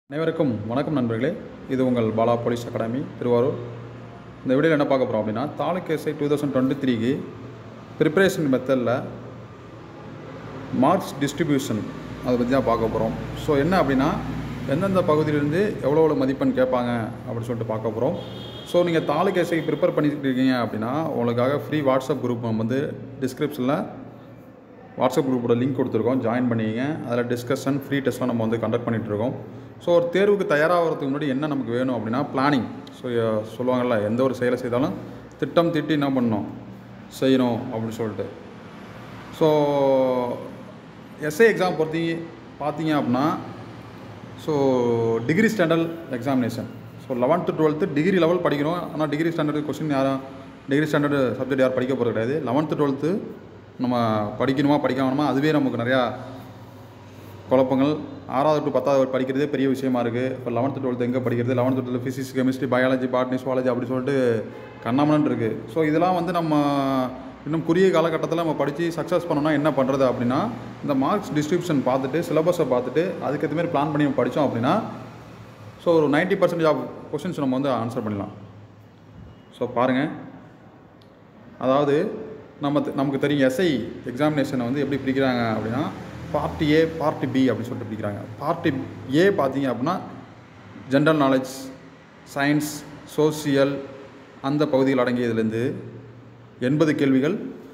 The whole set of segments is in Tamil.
அனைவருக்கும் வணக்கம் நண்பர்களே இது உங்கள் பாலா போலீஸ் அகாடமி திருவாரூர் இந்த வீடியோவில் என்ன பார்க்க போகிறோம் அப்படின்னா taluk SI two thousand twenty த்ரீக்கு ப்ரிப்பரேஷன் மெத்தடில் மார்க்ஸ் டிஸ்ட்ரிபியூஷன் அதை பற்றி தான் பார்க்க போகிறோம் ஸோ என்ன அப்படின்னா எந்தெந்த பகுதியிலேருந்து எவ்வளோ எவ்வளோ மதிப்பெண் கேட்பாங்க அப்படின்னு சொல்லிட்டு பார்க்க போகிறோம் ஸோ நீங்கள் தாலுக் எஸ்ஐ ப்ரிப்பேர் பண்ணிட்டு இருக்கீங்க அப்படின்னா உங்களுக்காக ஃப்ரீ வாட்ஸ்அப் குரூப் நம்ம வந்து டிஸ்கிரிப்ஷனில் வாட்ஸ்அப் குரூப்போட லிங்க் கொடுத்துருக்கோம் ஜாயின் பண்ணிங்க அதில் டிஸ்கஷன் ஃப்ரீ டெஸ்ட்லாம் நம்ம வந்து கண்டக்ட் பண்ணிகிட்டு இருக்கோம் ஸோ ஒரு தேர்வுக்கு தயாராகிறதுக்கு முன்னாடி என்ன நமக்கு வேணும் அப்படின்னா பிளானிங் ஸோ சொல்லுவாங்கள்ல எந்த ஒரு செயலை செய்தாலும் திட்டம் திட்டி என்ன பண்ணணும் செய்யணும் அப்படின்னு சொல்லிட்டு ஸோ எஸ்ஐ எக்ஸாம் பொறுத்தி பார்த்தீங்க அப்படின்னா so degree standard examination so eleventh twelfth degree level படிக்கணும் ஆனால் டிகிரி ஸ்டாண்டர்ட் கொஸ்டின் யாரும் டிகிரி ஸ்டாண்டர்டு சப்ஜெக்ட் யாரும் படிக்க போகிறது கிடையாது லெவன்த்து டுவெல்த்து நம்ம படிக்கணுமா படிக்க வேணுமா அதுவே நமக்கு நிறையா குழப்பங்கள் ஆறாவது டு பத்தாவது படிக்கிறதே பெரிய விஷயமா இருக்குது இப்போ லெவன்த்து டுவெல்த்து எங்கே படிக்கிறது eleventh twelfth physics chemistry biology botany zoology அப்படி சொல்லிட்டு கண்ணாமலன் இருக்குது ஸோ இதெல்லாம் வந்து நம்ம இன்னும் குறுகிய காலகட்டத்தில் நம்ம படித்து சக்ஸஸ் பண்ணணும்னா என்ன பண்ணுறது அப்படின்னா இந்த மார்க்ஸ் டிஸ்ட்ரிபியூஷன் பார்த்துட்டு சிலபஸை பார்த்துட்டு அதுக்கேற்ற மாதிரி பிளான் பண்ணி நம்ம படித்தோம் அப்படின்னா ஸோ ஒரு நைன்ட்டி பர்சன்டேஜ் ஆஃப் கொஷின்ஸ் நம்ம வந்து ஆன்சர் பண்ணலாம் ஸோ பாருங்கள் அதாவது நம்ம நமக்கு தெரியும் எஸ்ஐ எக்ஸாமினேஷனை வந்து எப்படி பிரிக்கிறாங்க அப்படின்னா பார்ட்டி ஏ பார்ட்டி பி அப்படின்னு சொல்லிட்டு பிரிக்கிறாங்க பார்ட்டி ஏ பார்த்தீங்க அப்படின்னா ஜென்ரல் நாலேஜ் சயின்ஸ் சோசியல் அந்த பகுதிகள் அடங்கியதுலேருந்து எண்பது கேள்விகள்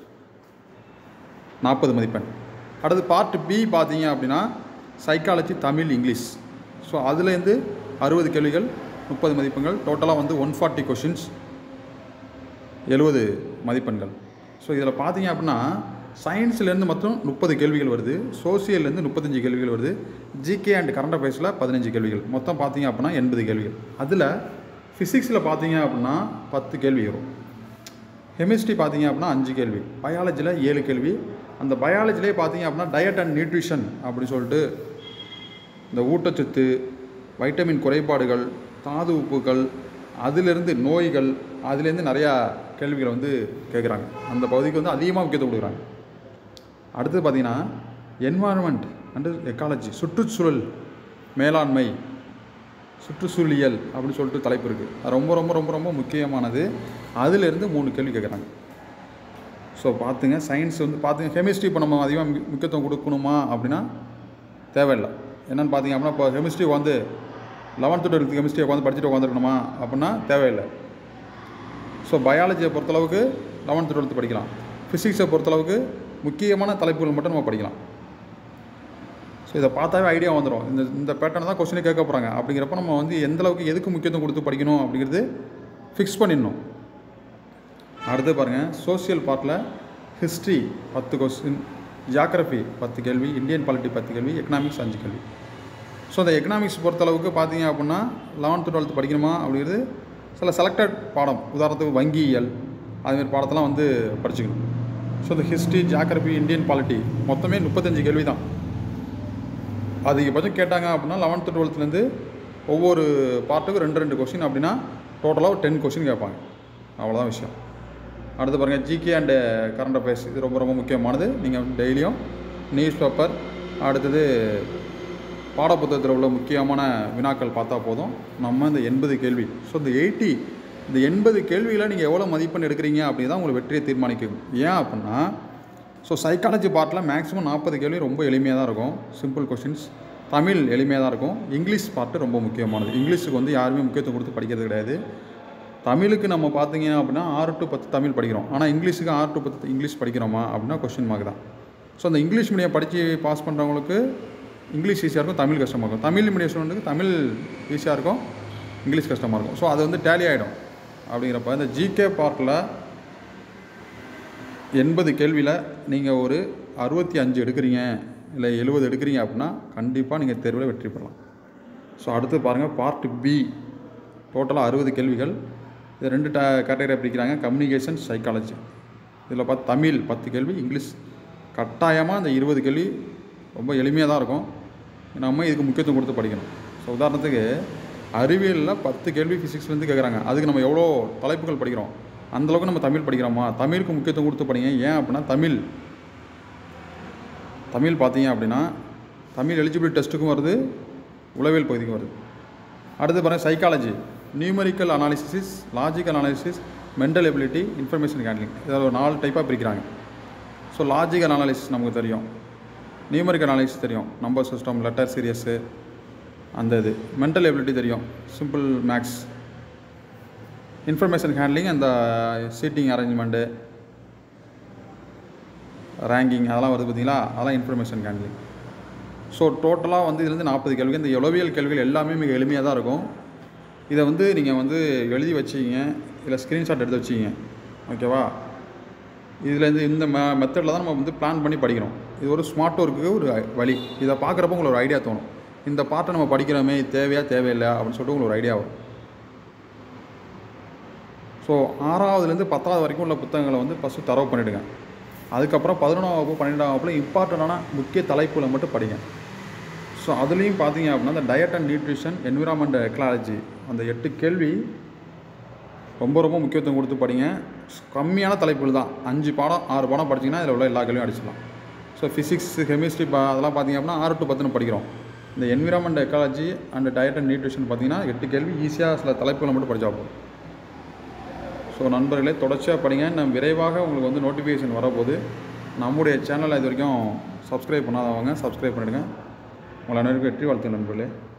நாற்பது மதிப்பெண் அடுத்து பார்ட் பி பார்த்தீங்க அப்படின்னா சைக்காலஜி தமிழ் இங்கிலீஷ் ஸோ அதுலேருந்து அறுபது கேள்விகள் முப்பது மதிப்பெண்கள் டோட்டலாக வந்து ஒன் ஃபார்ட்டி கொஷின்ஸ் எழுபது மதிப்பெண்கள் ஸோ இதில் பார்த்தீங்க அப்படின்னா சயின்ஸ்லேருந்து மொத்தம் முப்பது கேள்விகள் வருது சோசியல்லேருந்து முப்பத்தஞ்சு கேள்விகள் வருது ஜிகே அண்ட் கரண்ட் அஃபேர்ஸில் பதினஞ்சு கேள்விகள் மொத்தம் பார்த்தீங்க அப்படின்னா எண்பது கேள்விகள் அதில் ஃபிசிக்ஸில் பார்த்தீங்க அப்படின்னா பத்து கேள்வி வரும் கெமிஸ்ட்ரி பார்த்தீங்க அப்படின்னா அஞ்சு கேள்வி பயாலஜியில் ஏழு கேள்வி அந்த பயாலஜிலே பார்த்தீங்க அப்படின்னா டயட் அண்ட் நியூட்ரிஷன் அப்படின்னு சொல்லிட்டு இந்த ஊட்டச்சத்து வைட்டமின் குறைபாடுகள் தாது உப்புகள் அதிலிருந்து நோய்கள் அதுலேருந்து நிறையா கேள்விகளை வந்து கேட்குறாங்க அந்த பகுதிக்கு வந்து அதிகமாக முக்கியத்துவம் கொடுக்குறாங்க அடுத்து பார்த்தீங்கன்னா என்வாரன்மெண்ட் அண்டு எக்காலஜி சுற்றுச்சூழல் மேலாண்மை சுற்றுச்சூழலியல் அப்படின்னு சொல்லிட்டு தலைப்பு இருக்குது அது ரொம்ப ரொம்ப ரொம்ப ரொம்ப முக்கியமானது அதிலிருந்து மூணு கேள்வி கேட்குறாங்க ஸோ பார்த்துங்க சயின்ஸ் வந்து பார்த்துங்க கெமிஸ்ட்ரி இப்போ நம்ம அதிகமாக மு- முக்கியத்துவம் கொடுக்கணுமா அப்படின்னா தேவையில்லை என்னென்னு பார்த்தீங்க அப்படின்னா இப்போ கெமிஸ்ட்ரி வந்து லெவன்த்து டுவெல்த்து கெமிஸ்ட்ரி உட்காந்து படிச்சுட்டு உட்காந்துருக்கணுமா அப்படின்னா தேவையில்லை ஸோ பயாலஜியை பொறுத்தளவுக்கு லெவன்த்து டுவெல்த்து படிக்கலாம் ஃபிசிக்ஸை பொறுத்தளவுக்கு முக்கியமான தலைப்புகள் மட்டும் நம்ம படிக்கலாம் ஸோ இதை பார்த்தாவே ஐடியா வந்துடும் இந்த இந்த பேட்டர்ன் தான் கொஸ்டினே கேட்க போகிறாங்க அப்படிங்கிறப்ப நம்ம வந்து எந்த அளவுக்கு எதுக்கு முக்கியத்துவம் கொடுத்து படிக்கணும் அப்படிங்கிறது ஃபிக்ஸ் பண்ணிடணும் அடுத்து பாருங்கள் சோஷியல் பார்ட்டில் ஹிஸ்ட்ரி பத்து கொஸ்டின் ஜியாகிரஃபி பத்து கேள்வி இந்தியன் பாலிட்டி பத்து கேள்வி எக்கனாமிக்ஸ் அஞ்சு கேள்வி ஸோ அந்த எக்கனாமிக்ஸ் பொறுத்தளவுக்கு பார்த்தீங்க அப்படின்னா லெவன்த்து டுவெல்த்து படிக்கணுமா அப்படிங்கிறது சில செலக்டட் பாடம் உதாரணத்துக்கு வங்கியியல் அதுமாரி பாடத்தெல்லாம் வந்து படிச்சுக்கணும் ஸோ இந்த ஹிஸ்ட்ரி ஜியாகிரஃபி இந்தியன் பாலிட்டி மொத்தமே முப்பத்தஞ்சு கேள்வி தான் அதிகபட்சம் கேட்டாங்க அப்படின்னா லெவன்த்து டுவெல்த்துலேருந்து ஒவ்வொரு பார்ட்டுக்கும் ரெண்டு ரெண்டு கொஸ்டின் அப்படின்னா டோட்டலாக டென் கொஸ்டின் கேட்பாங்க அவ்வளோதான் விஷயம் அடுத்து பாருங்கள் ஜிகே அண்டு கரண்ட் அஃபேர்ஸ் இது ரொம்ப ரொம்ப முக்கியமானது நீங்கள் டெய்லியும் நியூஸ் பேப்பர் அடுத்தது பாடப்புத்தகத்தில் உள்ள முக்கியமான வினாக்கள் பார்த்தா போதும் நம்ம இந்த எண்பது கேள்வி ஸோ இந்த எயிட்டி இந்த எண்பது கேள்வியில் நீங்கள் எவ்வளோ மதிப்பெண் எடுக்கிறீங்க அப்படின்னு தான் உங்களுக்கு வெற்றியை தீர்மானிக்கும் ஏன் அப்படின்னா ஸோ சைக்காலஜி பார்ட்டில் மேக்ஸிமம் நாற்பது கேள்வி ரொம்ப எளிமையாக தான் இருக்கும் சிம்பிள் கொஷின்ஸ் தமிழ் எளிமையாக தான் இருக்கும் இங்கிலீஷ் பார்ட்டு ரொம்ப முக்கியமானது இங்கிலீஷுக்கு வந்து யாருமே முக்கியத்துவம் கொடுத்து படிக்கிறது கிடையாது தமிழுக்கு நம்ம பார்த்தீங்க அப்படின்னா ஆறு டு பத்து தமிழ் படிக்கிறோம் ஆனால் இங்கிலீஷுக்கு ஆறு டு பத்து இங்கிலீஷ் படிக்கிறோமா அப்படின்னா கொஸ்டின் மார்க் தான் ஸோ அந்த இங்கிலீஷ் மீடியம் படித்து பாஸ் பண்ணுறவங்களுக்கு இங்கிலீஷ் ஈஸியாக இருக்கும் தமிழ் கஷ்டமாக இருக்கும் தமிழ் மீடியம் ஸ்டூடெண்ட்டுக்கு தமிழ் ஈஸியாக இருக்கும் இங்கிலீஷ் கஷ்டமாக இருக்கும் ஸோ அது வந்து டேலி ஆகிடும் அப்படிங்கிறப்ப இந்த ஜிகே பார்ட்டில் எண்பது கேள்வியில் நீங்கள் ஒரு அறுபத்தி அஞ்சு எடுக்கிறீங்க இல்லை எழுபது எடுக்கிறீங்க அப்படின்னா கண்டிப்பாக நீங்கள் தேர்வில் வெற்றி பெறலாம் ஸோ அடுத்து பாருங்கள் பார்ட் பி டோட்டலாக அறுபது கேள்விகள் இது ரெண்டு ட கேட்டகரியாக பிரிக்கிறாங்க கம்யூனிகேஷன் சைக்காலஜி இதில் பார்த்து தமிழ் பத்து கேள்வி இங்கிலீஷ் கட்டாயமாக இந்த இருபது கேள்வி ரொம்ப எளிமையாக தான் இருக்கும் நம்ம இதுக்கு முக்கியத்துவம் கொடுத்து படிக்கணும் ஸோ உதாரணத்துக்கு அறிவியலில் பத்து கேள்வி ஃபிசிக்ஸ்லேருந்து கேட்குறாங்க அதுக்கு நம்ம எவ்வளோ தலைப்புகள் படிக்கிறோம் அந்தளவுக்கு நம்ம தமிழ் படிக்கிறோமா தமிழுக்கு முக்கியத்துவம் கொடுத்து படிங்க ஏன் அப்படின்னா தமிழ் தமிழ் பார்த்தீங்க அப்படின்னா தமிழ் எலிஜிபிலிட்டி டெஸ்ட்டுக்கும் வருது உளவியல் பகுதிக்கும் வருது அடுத்து பாருங்கள் psychology numerical analysis logical analysis mental ability information handling இதில் ஒரு நாலு டைப்பாக பிரிக்கிறாங்க ஸோ லாஜிக்கல் அனாலிசிஸ் நமக்கு தெரியும் நியூமரிக்கல் அனாலிசிஸ் தெரியும் நம்பர் சிஸ்டம் லெட்டர் சீரியஸு அந்த இது மென்டல் எபிலிட்டி தெரியும் சிம்பிள் மேக்ஸ் இன்ஃபர்மேஷன் ஹேண்ட்லிங் அந்த சீட்டிங் அரேஞ்ச்மெண்ட்டு ரேங்கிங் அதெல்லாம் வருது பார்த்தீங்களா அதெல்லாம் இன்ஃபர்மேஷன் ஹேண்ட்லிங் ஸோ டோட்டலாக வந்து இதுலேருந்து நாற்பது கேள்விகள் இந்த உளவியல் கேள்விகள் எல்லாமே மிக எளிமையாக தான் இருக்கும் இதை வந்து நீங்கள் வந்து எழுதி வச்சிங்க இல்லை ஸ்க்ரீன்ஷாட் எடுத்து வச்சிங்க ஓகேவா இதுலேருந்து இந்த மெ மெத்தடில் தான் நம்ம வந்து பிளான் பண்ணி படிக்கிறோம் இது ஒரு ஸ்மார்ட் ஒர்க்கு ஒரு வழி இதை பார்க்குறப்ப உங்களுக்கு ஒரு ஐடியா தோணும் இந்த பாட்டை நம்ம படிக்கிறோமே இது தேவையா தேவையில்லை அப்படின்னு சொல்லிட்டு உங்களுக்கு ஒரு ஐடியா வரும் ஸோ ஆறாவதுலேருந்து பத்தாவது வரைக்கும் உள்ள புத்தகங்களை வந்து ஃபஸ்ட்டு தரவு பண்ணிவிடுங்க அதுக்கப்புறம் பதினொன்றாம் வகுப்பு பன்னெண்டாம் வகுப்பில் இம்பார்ட்டண்டான முக்கிய தலைப்புகளை மட்டும் படிங்க ஸோ அதுலேயும் பார்த்தீங்க அப்படின்னா அந்த diet and nutrition environment ecology அந்த எட்டு கேள்வி ரொம்ப ரொம்ப முக்கியத்துவம் கொடுத்து படிங்க கம்மியான தலைப்புகள் தான் அஞ்சு பாடம் ஆறு பாடம் படிச்சிங்கன்னா இதில் உள்ள எல்லா கேள்வியும் அடிச்சிடலாம் ஸோ ஃபிசிக்ஸ் கெமிஸ்ட்ரி பா அதெல்லாம் பார்த்தீங்க அப்படின்னா ஆறு டு பத்துன்னு படிக்கிறோம் இந்த environment ecology and diet and nutrition பார்த்தீங்கன்னா எட்டு கேள்வி ஈஸியாக சில தலைப்புகளை மட்டும் படிச்சா போதும் ஸோ நண்பர்களே தொடர்ச்சியாக படிங்க நம்ம விரைவாக உங்களுக்கு வந்து நோட்டிஃபிகேஷன் வரப்போகுது நம்முடைய சேனலை இது வரைக்கும் சப்ஸ்கிரைப் பண்ணாதவங்க சப்ஸ்கிரைப் பண்ணிடுங்க உங்களை அனைவருக்கும் வெற்றி வாழ்த்து நண்பர்களே